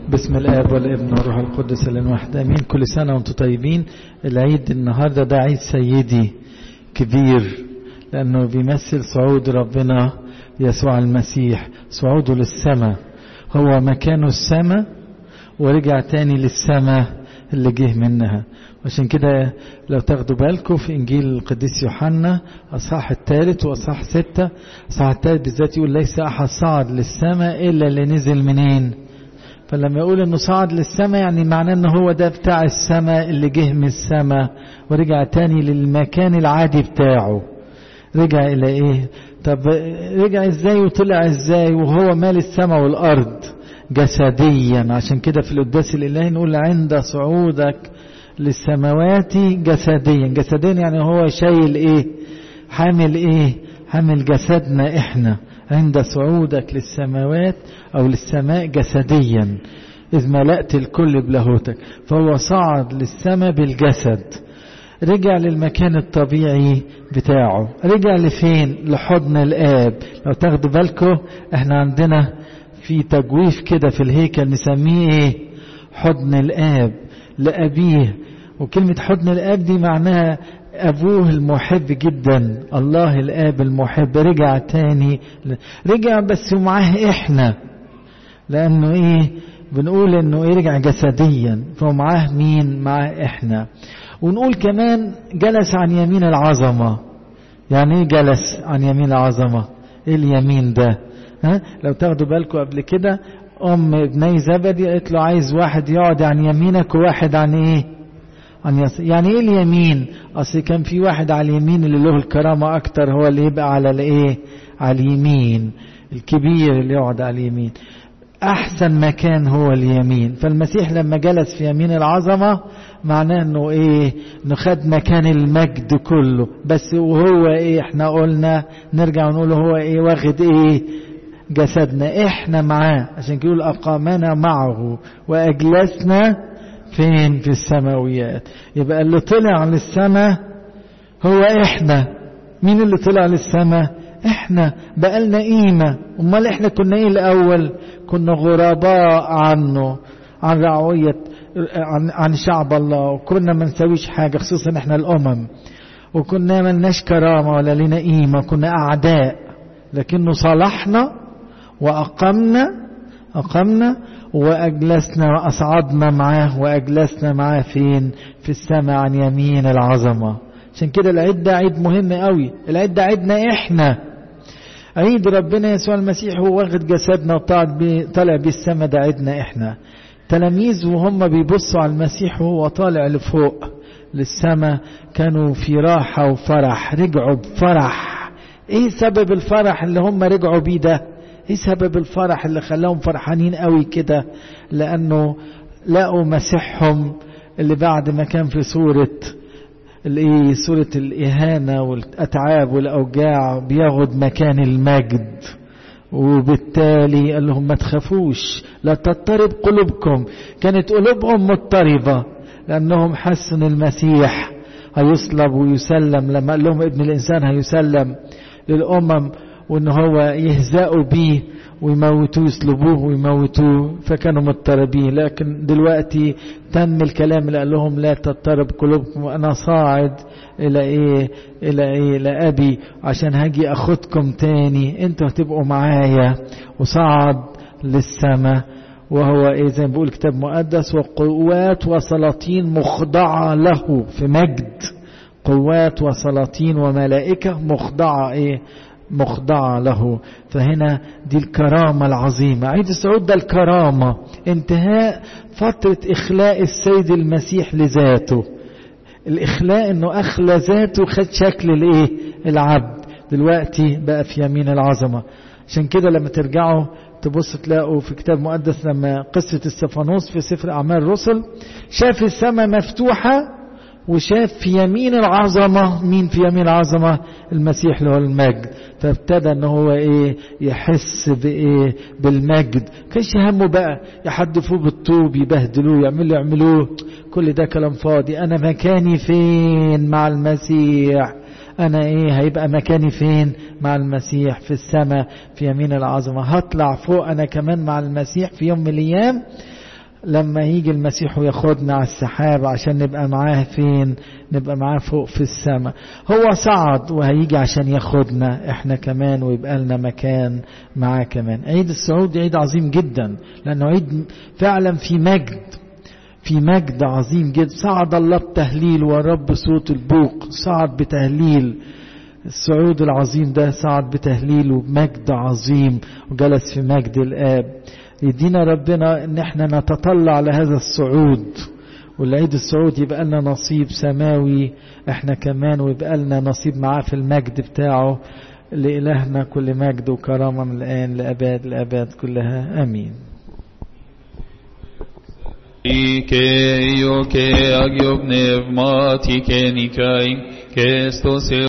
بسم الاب والابن والروح القدس الواحد امين كل سنه وانتم طيبين العيد النهارده ده عيد سيدي كبير لانه بيمثل صعود ربنا يسوع المسيح صعوده للسماء هو مكانه السماء ورجع تاني للسماء اللي جه منها عشان كده لو تاخدوا بالكم في انجيل القديس يوحنا اصحاح الثالث واصحاح ستة اصحاح الثالث بالذات يقول ليس احد صعد للسماء الا اللي نزل منين فلما يقول انه صعد للسماء يعني معناه ان هو ده بتاع السماء اللي جه من السماء ورجع تاني للمكان العادي بتاعه رجع الى ايه طب رجع ازاي وطلع ازاي وهو مال السماء والارض جسديا عشان كده في القداس الالهي نقول عند صعودك للسماوات جسديا جسديا يعني هو شايل ايه حامل ايه حامل جسدنا احنا عند صعودك للسماوات او للسماء جسديا اذ ملأت الكل بلاهوتك فهو صعد للسماء بالجسد رجع للمكان الطبيعي بتاعه رجع لفين لحضن الاب لو تاخدوا بالكم احنا عندنا في تجويف كده في الهيكل نسميه ايه حضن الاب لأبيه وكلمة حضن الآب دي معناها أبوه المحب جدا الله الآب المحب رجع تاني رجع بس ومعاه إحنا لأنه إيه بنقول إنه إيه رجع جسديا فمعاه مين معاه إحنا ونقول كمان جلس عن يمين العظمة يعني إيه جلس عن يمين العظمة إيه اليمين ده ها لو تاخدوا بالكم قبل كده ام ابني زبدي قالت له عايز واحد يقعد عن يمينك وواحد عن ايه عن يس... يعني ايه اليمين اصل كان في واحد على اليمين اللي له الكرامة اكتر هو اللي يبقى على الايه على اليمين الكبير اللي يقعد على اليمين احسن مكان هو اليمين فالمسيح لما جلس في يمين العظمة معناه انه ايه انه خد مكان المجد كله بس وهو ايه احنا قلنا نرجع ونقول هو ايه واخد ايه جسدنا احنا معاه عشان كده يقول اقامنا معه واجلسنا فين في السماويات يبقى اللي طلع للسماء هو احنا مين اللي طلع للسماء احنا بقالنا قيمة امال احنا كنا ايه الاول كنا غرباء عنه عن رعوية عن, عن شعب الله وكنا ما نسويش حاجة خصوصا احنا الامم وكنا ملناش كرامة ولا لنا قيمة كنا اعداء لكنه صالحنا وأقمنا أقمنا وأجلسنا وأصعدنا معاه وأجلسنا معاه فين في السماء عن يمين العظمة عشان كده العيد ده عيد مهم قوي العيد ده عيدنا احنا عيد ربنا يسوع المسيح هو واخد جسدنا وطالع بيه السماء ده عيدنا احنا تلاميذ وهم بيبصوا على المسيح وهو طالع لفوق للسماء كانوا في راحة وفرح رجعوا بفرح ايه سبب الفرح اللي هم رجعوا بيه ده ايه سبب الفرح اللي خلاهم فرحانين قوي كده لانه لقوا مسيحهم اللي بعد ما كان في صورة الايه صورة الاهانة والاتعاب والاوجاع بياخد مكان المجد وبالتالي قال لهم ما تخافوش لا تضطرب قلوبكم كانت قلوبهم مضطربة لانهم حسوا ان المسيح هيصلب ويسلم لما قال لهم ابن الانسان هيسلم للامم وان هو يهزأوا بيه ويموتوه يصلبوه ويموتوه فكانوا مضطربين لكن دلوقتي تم الكلام اللي قال لهم لا تضطرب قلوبكم وانا صاعد الى ايه الى ايه الى ابي عشان هاجي اخدكم تاني انتوا هتبقوا معايا وصعد للسماء وهو ايه زي ما بيقول كتاب مقدس وقوات وسلاطين مخضعة له في مجد قوات وسلاطين وملائكة مخضعة ايه مخضعة له فهنا دي الكرامة العظيمة عيد الصعود ده الكرامة انتهاء فترة إخلاء السيد المسيح لذاته الإخلاء إنه أخلى ذاته خد شكل الإيه العبد دلوقتي بقى في يمين العظمة عشان كده لما ترجعوا تبص تلاقوا في كتاب مقدس لما قصة استفانوس في سفر أعمال الرسل شاف السماء مفتوحة وشاف في يمين العظمة مين في يمين العظمة المسيح له المجد فابتدى ان هو ايه يحس بايه بالمجد كانش همه بقى يحدفوه بالطوب يبهدلوه يعملوا يعملوه كل ده كلام فاضي انا مكاني فين مع المسيح انا ايه هيبقى مكاني فين مع المسيح في السماء في يمين العظمة هطلع فوق انا كمان مع المسيح في يوم من الايام لما يجي المسيح وياخدنا على السحاب عشان نبقى معاه فين نبقى معاه فوق في السماء هو صعد وهيجي عشان ياخدنا احنا كمان ويبقى لنا مكان معاه كمان عيد الصعود عيد عظيم جدا لانه عيد فعلا في مجد في مجد عظيم جدا صعد الله بتهليل ورب صوت البوق صعد بتهليل الصعود العظيم ده صعد بتهليل وبمجد عظيم وجلس في مجد الآب يدينا ربنا ان احنا نتطلع لهذا الصعود والعيد الصعود يبقى لنا نصيب سماوي احنا كمان ويبقى لنا نصيب معاه في المجد بتاعه لإلهنا كل مجد وكرامة من الآن لأباد الأباد كلها آمين και Υιό και Άγιο Πνεύματι και νικάει και στο